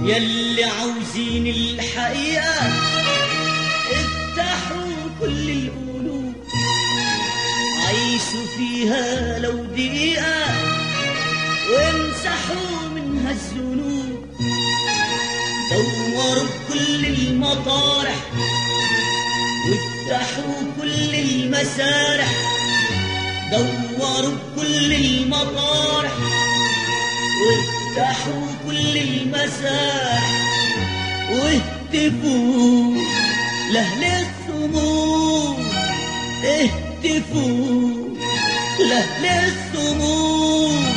يلي عاوزين الحقيقة افتحوا كل القلوب عيشوا فيها لو دقيقة وامسحوا منها الذنوب دوروا بكل المطارح وافتحوا كل المسارح دوروا بكل المطارح وافتحوا كل المسارح واهتفوا لأهل الصمود اهتفوا لأهل الصمود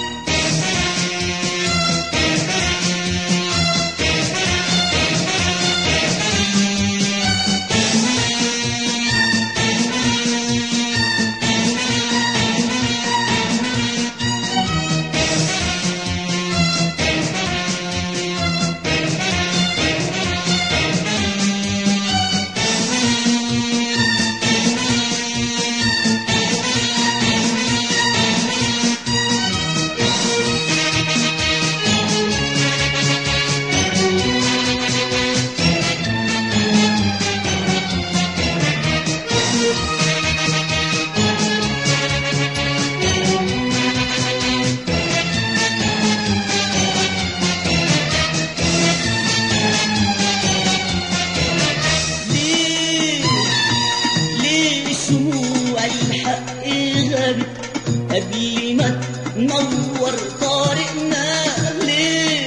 ليه ليه شموع الحق غابت قبل ما تنور طريقنا ليه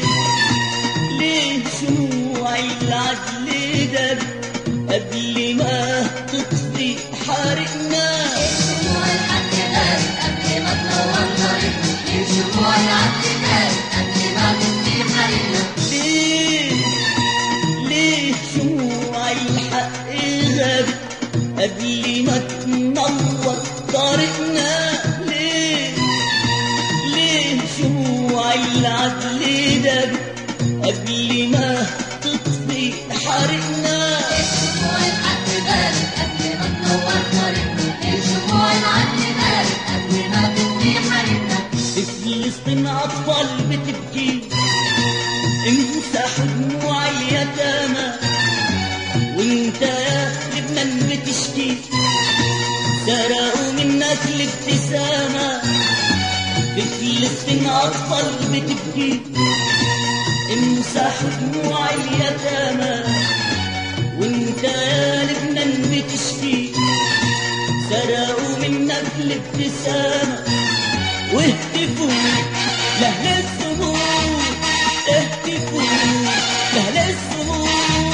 ليه شموع العدل غابت قبل ما تطفي حرقنا شموع الحق غاب قبل ما تنور طريقنا ليه شموع العدل غاب قبل ما تطفي حريقنا ليه ليه شموع الحق غابت قبل ما تنور طريقنا ليه ليه شموع العدل دابت قبل ما تطفي حرقنا شموع الحق غاب قبل ما تنور طريقنا ليه شموع العدل غاب قبل ما تطفي حريقنا في فلسطين أطفال بتبكي امسحوا دموع اليتامى وانت يا لبنان بتشكي سرقوا منك الابتسامة في فلسطين أطفال بتبكي امسحوا دموع اليتامى وانت يا لبنان بتشكي سرقوا منك الابتسامة واهتفوا لأهل الصمود اهتفوا لأهل الصمود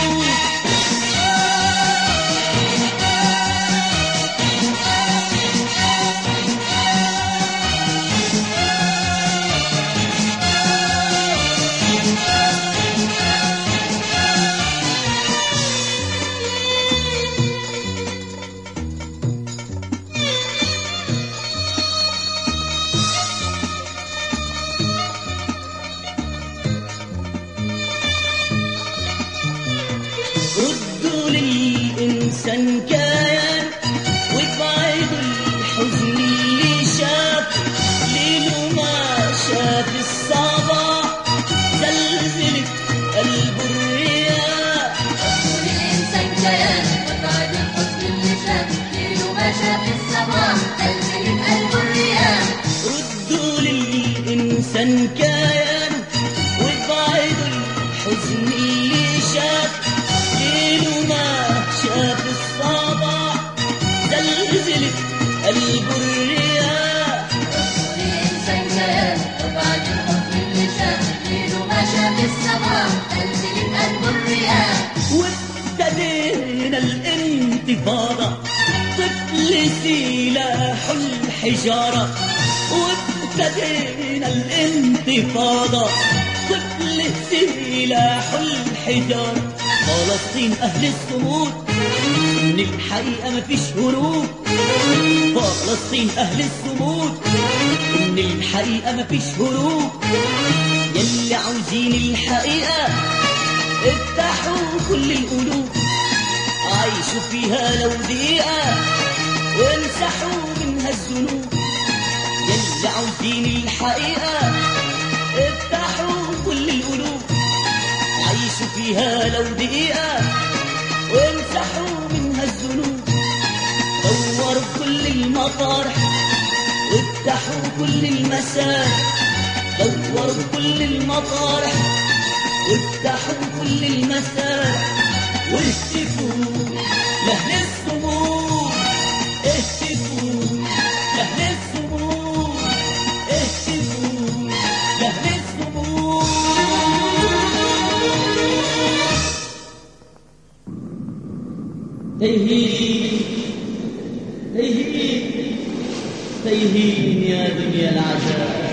ردوا للإنسان كيان وابعدوا الحزن اللي شاف ليله ما شاف الصباح زلزلت قلبه الرياح كل الإنسان كيان وبعد الحزن اللي شاف ليله ما شاف الصباح زلزلت قلبه الرياح ردوا للإنسان كيان وابعدوا الحزن اللي شاف ليله ما شاف الصباح زلزلت قلبه الرياح كل الإنسان كيان وبعد الحزن اللي شاف ليله ما شاف الصباح زلزلت قلبه الرياح وابتدينا الانتفاضة طفل سلاح الحجارة وابتدينا الانتفاضة طفل سلاح الحجارة فلسطين أهل الصمود من الحقيقة مفيش هروب فلسطين أهل الصمود من الحقيقة مفيش هروب يلي عاوزين الحقيقة افتحوا كل القلوب عيشوا فيها لو دقيقة وامسحوا منها الذنوب عاوزين الحقيقة افتحوا كل القلوب فيها لو دقيقة وامسحوا منها الذنوب دوروا كل المطارح وافتحوا كل المسارح دوروا كل المطارح وافتحوا كل المسارح واهتفوا لأهل الصمود اهتفوا لأهل الصمود اهتفوا لأهل الصمود تيهين تيهين تيهين يا دنيا العجاب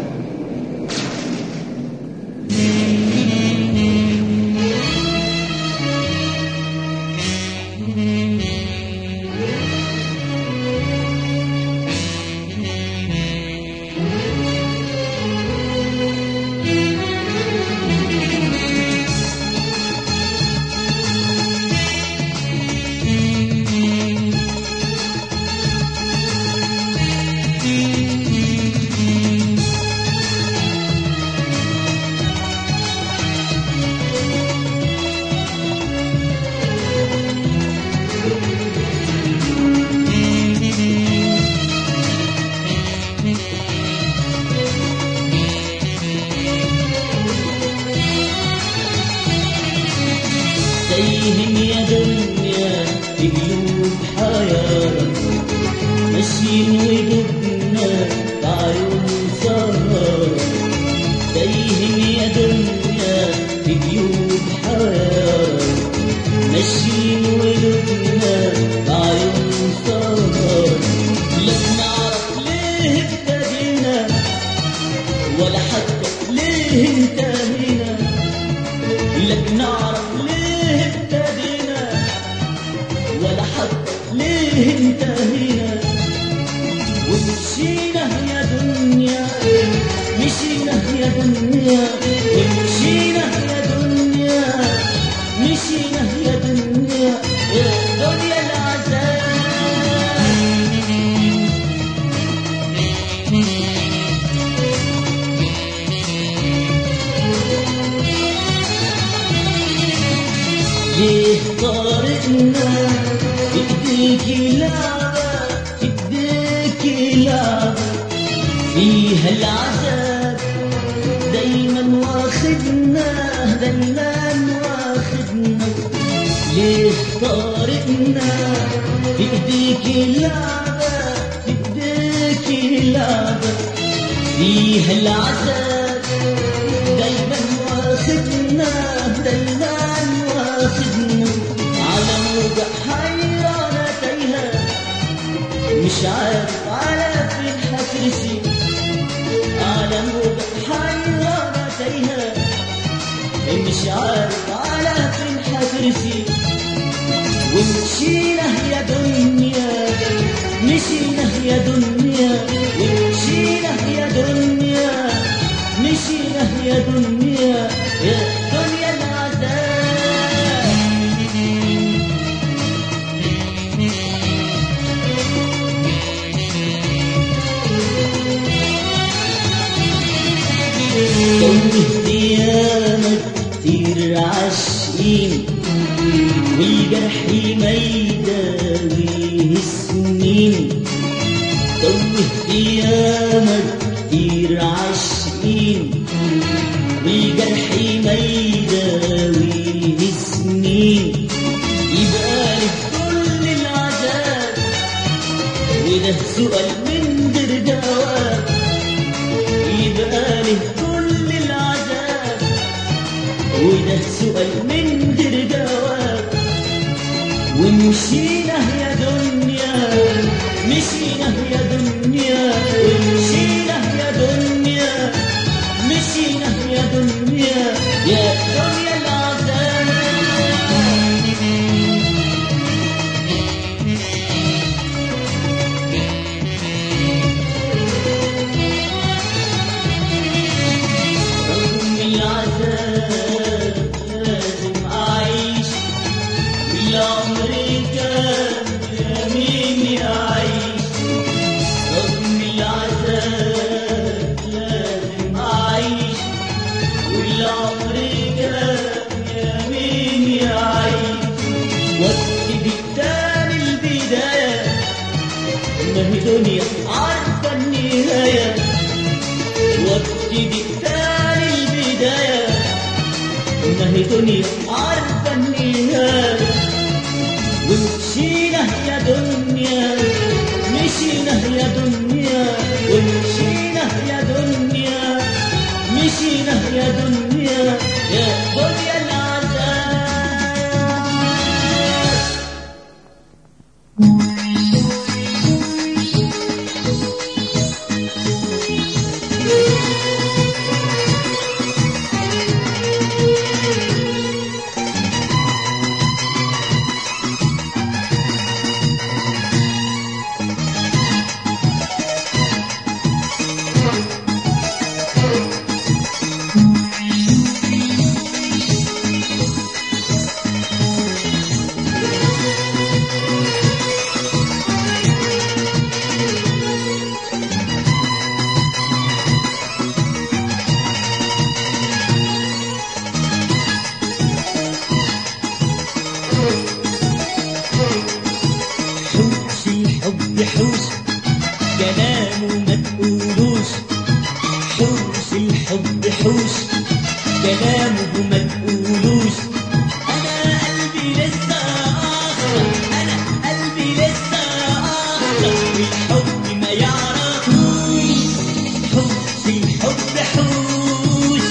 تيهن يا دنيا في قلوب حيارة ماشيين ودبنا بعيون سهر تيهن يا دنيا في قلوب حيارة ماشيين ودبنا بعيون سهر لا نعرف ليه ابتدينا ولا حتى ليه انتهينا لك نعرف ليه ابتدينا ولا حتى ليه انتهينا ومشينا يا دنيا مشينا يا دنيا ومشينا يا دنيا مشينا يا دنيا يا دنيا العذاب ليه طارقنا بايديك لعبة بايديك لعبة فيها العذاب دايما واخدنا دايما واخدنا ليه طارقنا بايديك لعبة بايديك لعبة فيها العذاب دايما واخدنا دايما واخدنا على موجة حيرانة تايهة مش عارف على فين هترسي على موجة حيرانة تايهة مش عارف على فين هترسي ومشينا يا دنيا مشينا يا دنيا ومشينا يا دنيا مشينا يا دنيا يا دنيا العذاب توه ديانة كتير عاشقين والجرح ما يداويه السنين توه ديانة كتير عاشقين والجرح ما يداويه السنين يبقى لك كل العذاب وده سؤال من غير جواب يبقى له كل العذاب وده سؤال من غير جواب ومشينا يا دنيا مشينا يا دنيا ومشينا يا دنيا مشينا يا دنيا يا دنيا العذاب رغم العذاب لازم أعيش بالعمر كان يمين أعيش رغم العذاب ما هي دنيا عارفة النهاية وابتدي تاني البداية ما هي دنيا عارفة النهاية ومشينا يا دنيا مشينا يا دنيا ومشينا يا دنيا مشينا يا دنيا يا دنيا العذاب حوش الحب حوش كلامه ما تقولوش حوش الحب حوش كلامه ما تقولوش انا قلبي لسه اخضر انا قلبي لسه اخضر الحب ما يعرفوش حوش الحب حوش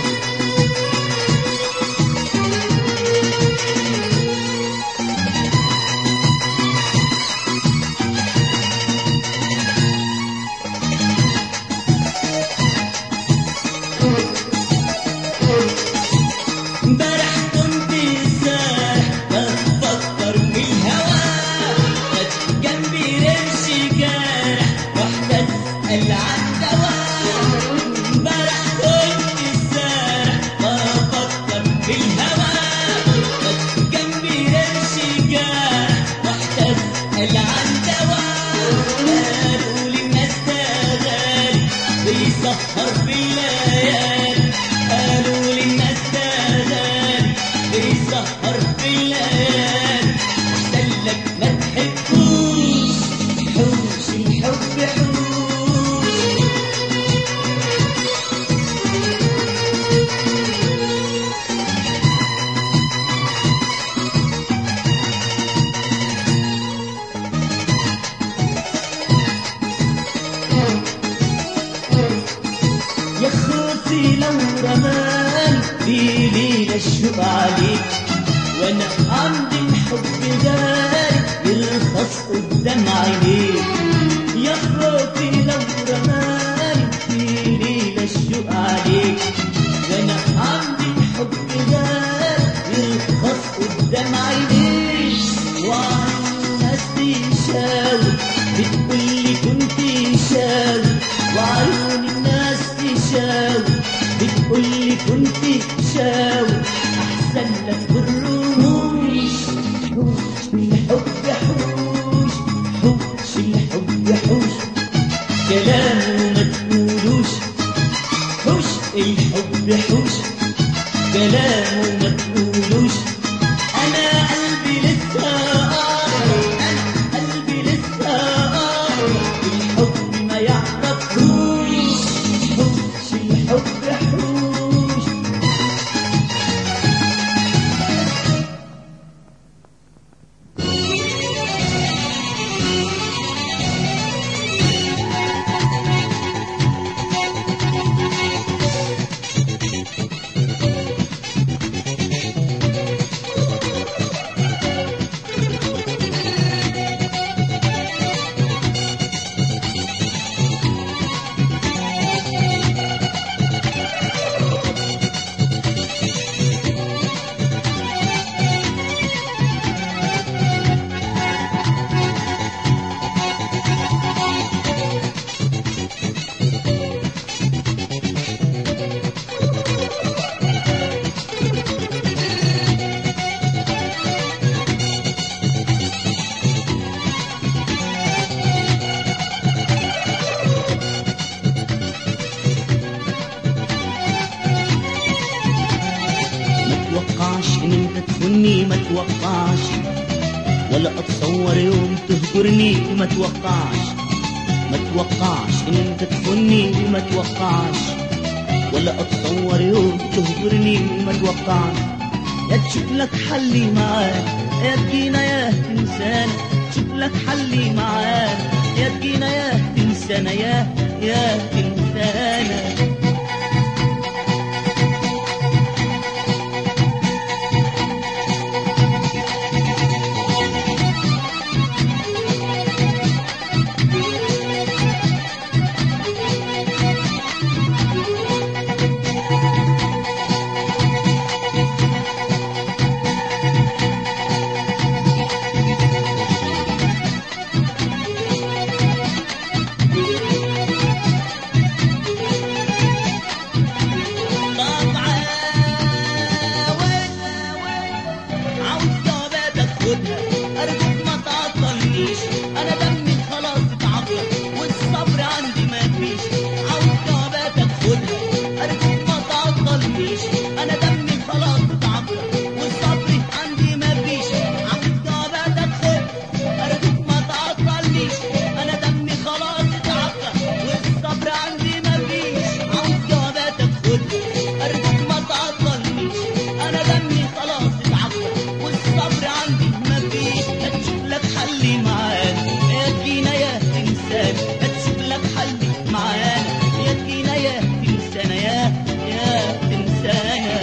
امبارح كنت سارح بفكر في الهوا كانت جنبي رمش جارح رحت اسال عن دواء امبارح كنت سارح بفكر في الهوا كانت جنبي رمش جارح رحت اسال عن دواء قالوا لي الناس ده غالي بيسهر بالليالي قالوا لي الناس ده غالي بيسهر بالليالي احسن لك ما تحبوش حوش الحب حوش يا خوفي لو رماني في ليلة الشوق عليك وانا عندي الحب داري يرخص قدام عينيك يا خوفي لو رماني في ليلة الشوق عليك وانا عندي الحب داري يرخص قدام عينيك وعن الناس تشاور بتقولي كنت شاور وعيون الناس تشاور بتقولي كنت شاور احسن لك بالرموش حوش الحب حوش حوش الحب حوش كلامه ما تقولوش حوش الحب حوش كلامه ما تقولوش انا قلبي لسه اقرب انا قلبي لسه اقرب الحب ما يعرفوش حوش الحب حوش مني ما توقعش ولا اتصور يوم تهجرني ما توقعش ما توقعش ان انت تخوني وما توقعش ولا اتصور يوم تهجرني وما توقعش يا تشوف لك حلي معاك يا تجينا يا تنسانا تشوف لك حلي معاك يا تجينا يا تنسانا يا يا تنسانا طب عاود عاوز جواباتك خدها ارجوك ما تعطلنيش انا دمي خلاص اتعطل والصبر عندي ما فيش عاوز جواباتك خدها ارجوك ما تعطلنيش انا دمي خلاص اتعطل والصبر عندي ما فيش عاوز جواباتك خدها ارجوك ما تعطلنيش انا دمي خلاص اتعطل والصبر عندي ما فيش عاوز جواباتك خدها ارجوك ما تعطلنيش انا دمي خلاص اتعطل والصبر عندي ما فيش لا تشوف لك حلي معانا يا تجينا يا انسان لا تشوف لك حلي معانا يا تجينا يا تنسانا يا يا تنسانا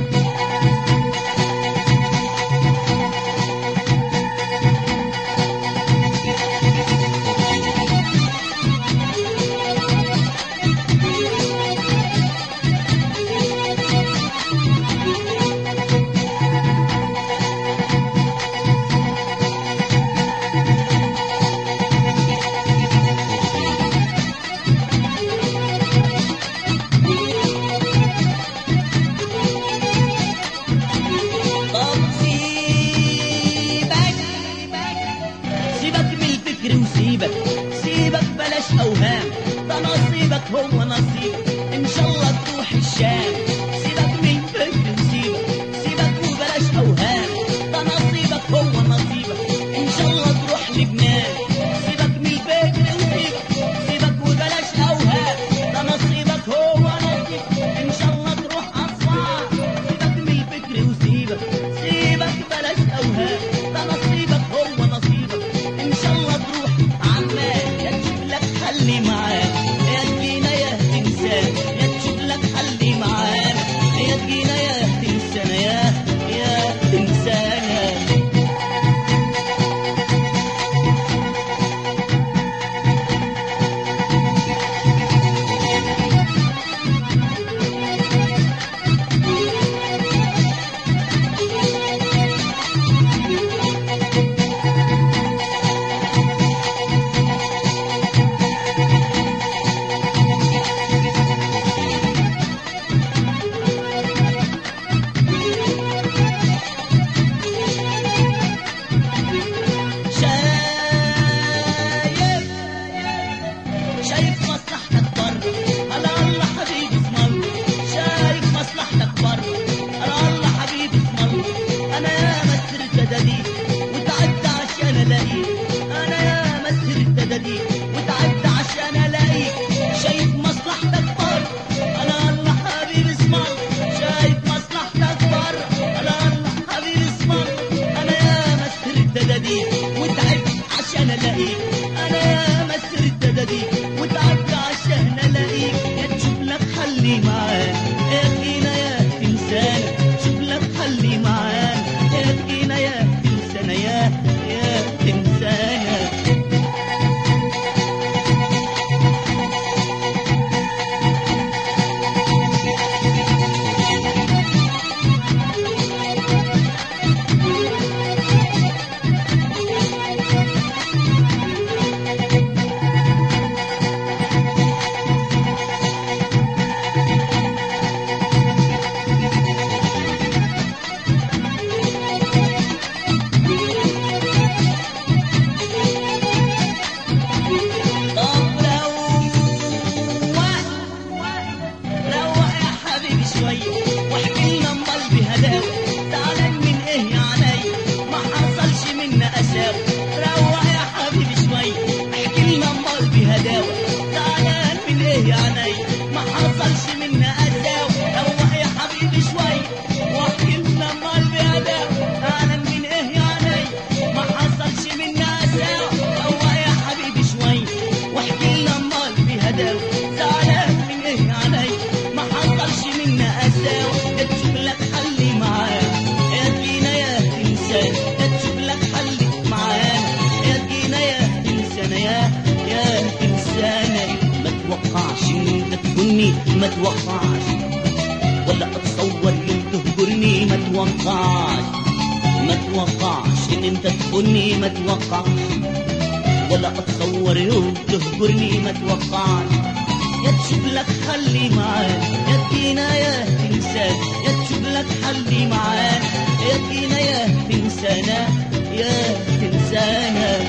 طب سيبك سيبك من الفكر وسيبك سيبك بلاش اوهام ده نصيبك هو نصيبك ان شاء الله تروح الشام سيبك من الفكر وسيبك سيبك وبلاش اوهام ده نصيبك هو نصيبك ان شاء الله تروح لبنان سيبك من الفكر وسيبك سيبك وبلاش اوهام ده نصيبك هو نصيبك ان شاء الله تروح اسوان سيبك من الفكر وسيبك سيبك بلاش اوهام ده نصيبك هو نصيبك ان شاء الله تروح عمان يا تشوف لك حلي معاك يا تجينا يا تنسان يا تشوف لك حلي معاك يا تجينا يا تنسانا يا يا تنسانا شايف شايف مصلحتك بره على الله حبيبي اسم الله شايف مصلحتك بره على الله حبيبي اسم الله انا يا مسر التداديد وتعبت عشان الاقيك انا يا مسر التداديد وتعبت عشان الاقيك شايف مصلحتك بره على الله حبيبي اسم الله شايف مصلحتك بره على الله حبيبي اسم الله انا يا مسر التداديد وتعبت عشان الاقيك انا يا مسر التداديد وتعبت عشان الاقيك يا تشوف لك حلي معاك يا تجينا يا تنسانا شوف لك حلي معاك يا تجينا يا تنسانا يا يا تنسانا تخوني ما توقعش ولا اتصور يوم تهجرني ما توقعش ما توقعش ان انت تخوني ما توقعش ولا اتصور يوم تهجرني ما توقعش يا تشوف لك حلي معاه يا تجينا يا تنسان يا تشوف لك حلي معاه يا تجينا يا تنسانا يا تنسانا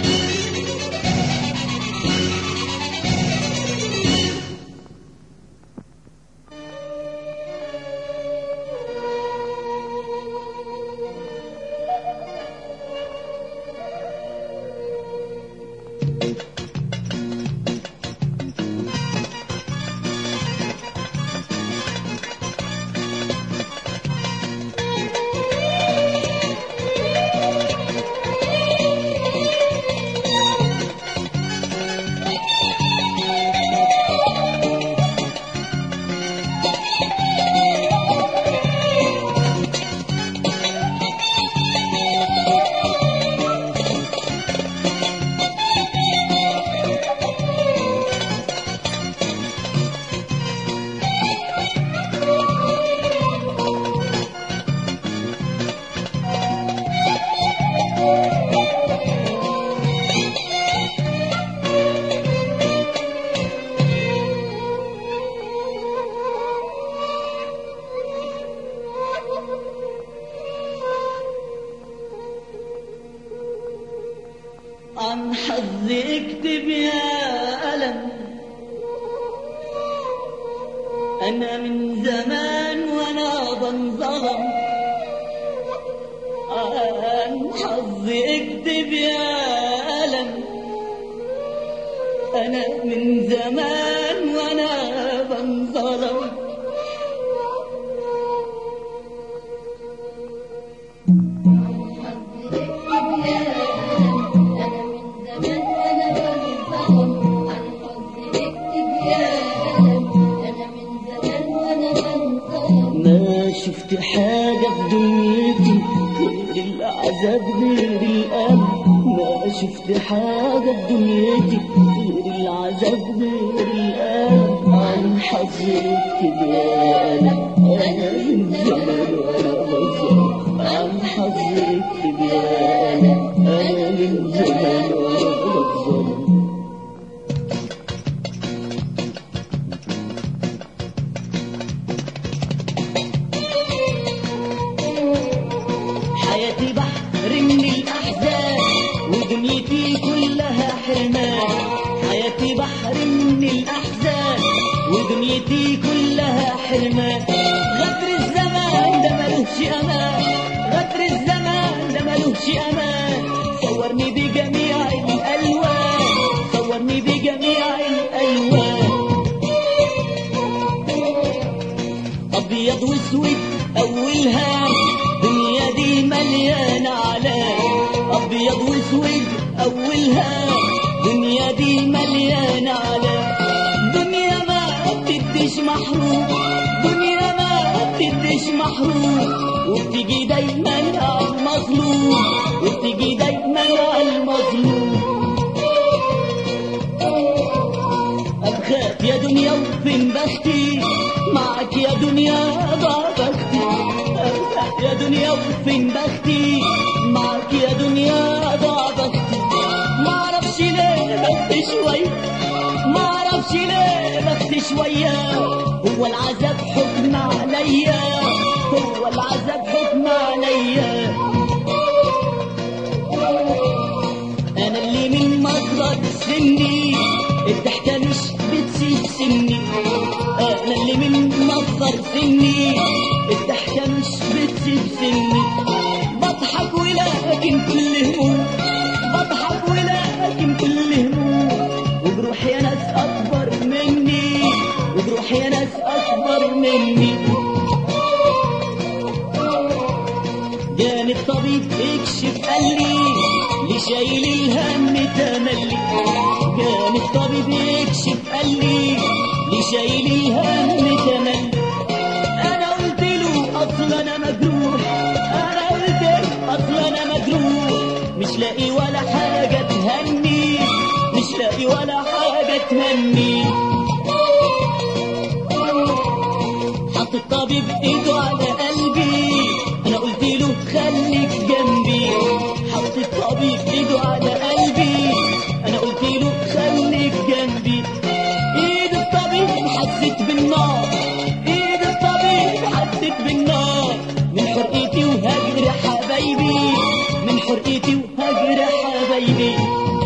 عن حظي اكتب يا ألم أنا من زمان وأنا بنظلم عن حظي اكتب يا ألم أنا من زمان وأنا بنظلم ما شفت حاجة في دنيتي غير العذاب غير الألم ما شفت حاجة في دنيتي غير العذاب غير الألم عن حظي اكتب يا ألم أنا من زمان وأنا بظلم عن حظي اكتب يا ألم أنا من زمان وأنا بظلم حياتي بحر من الأحزان ودنيتي كلها حرمان حياتي بحر من الأحزان ودنيتي كلها حرمان غدر الزمان ده ملوش أمان غدر الزمان ده ملوش أمان صورني بجميع الألوان صورني بجميع الألوان ابيض واسود اولها دنيا دي مليانه علام ابيض واسود اولها دنيا دي مليانه علام دنيا ما بتديش محروم دنيا ما بتديش محروم وبتيجي دايما على المظلوم وبتيجي دايما على المظلوم أبخاف يا دنيا وفين بختي معك يا دنيا ضاع بختي أبخاف يا دنيا وفين بختي معك يا دنيا ضاع بختي ما اعرفش ليه بختي شوية ما اعرفش ليه بختي شوية هو العذاب حكم عليا هو العذاب حكم عليا انا اللي من مصدر سني الضحكة مش بتسيب سني انا اللي من مصدر سني الضحكة مش بتسيب سني بضحك ولكن كل هموم بضحك ولكن كل هموم وجروحي يا ناس اكبر مني وجروحي يا ناس اكبر مني جاني الطبيب يكشف قال لي اللي شايل الهم تملي جاني الطبيب يكشف قال لي اللي شايل الهم تملي انا قلت له اصل انا مجروح انا قلت له اصل انا مجروح مش لاقي ولا حاجه تهني مش لاقي ولا حاجه تهني طبيب ايده على قلبي انا قلت له خليك جنبي حط الطبيب ايده على قلبي انا قلت له خليك جنبي ايد الطبيب حسيت بالنار ايد الطبيب حسيت بالنار من حرقتي وهجر حبايبي من حرقتي وهجر حبايبي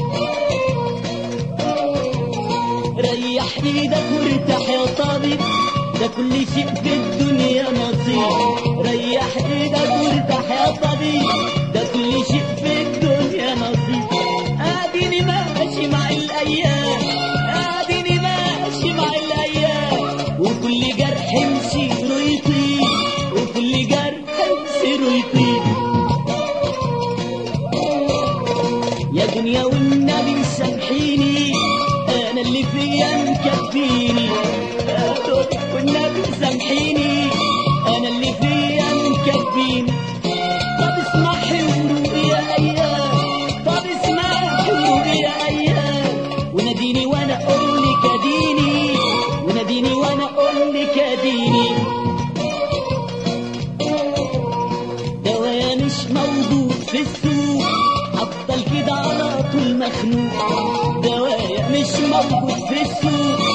ريح ايدك وارتاح يا طبيب ده كل شيء في الدنيا نصيب ريح ايدك وارتاح يا طبيب ده كل شيء في الدنيا نصيب اديني ماشي مع الايام اديني ماشي مع الايام وكل جرح مسيره يطيب وكل جرح مسيره يطيب يا دنيا والنبي سامحيني انا اللي فيا مكفيني يا دنيا والنبي سامحيني انا اللي فيا مكفيني طب اسمع حلو يا ايام طب اسمع حلو يا ايام وناديني وانا اقول لك اديني وناديني وانا اقول لك اديني دوايا مش موجود في السوق افضل كده على طول مخنوق دوايا مش موجود في السوق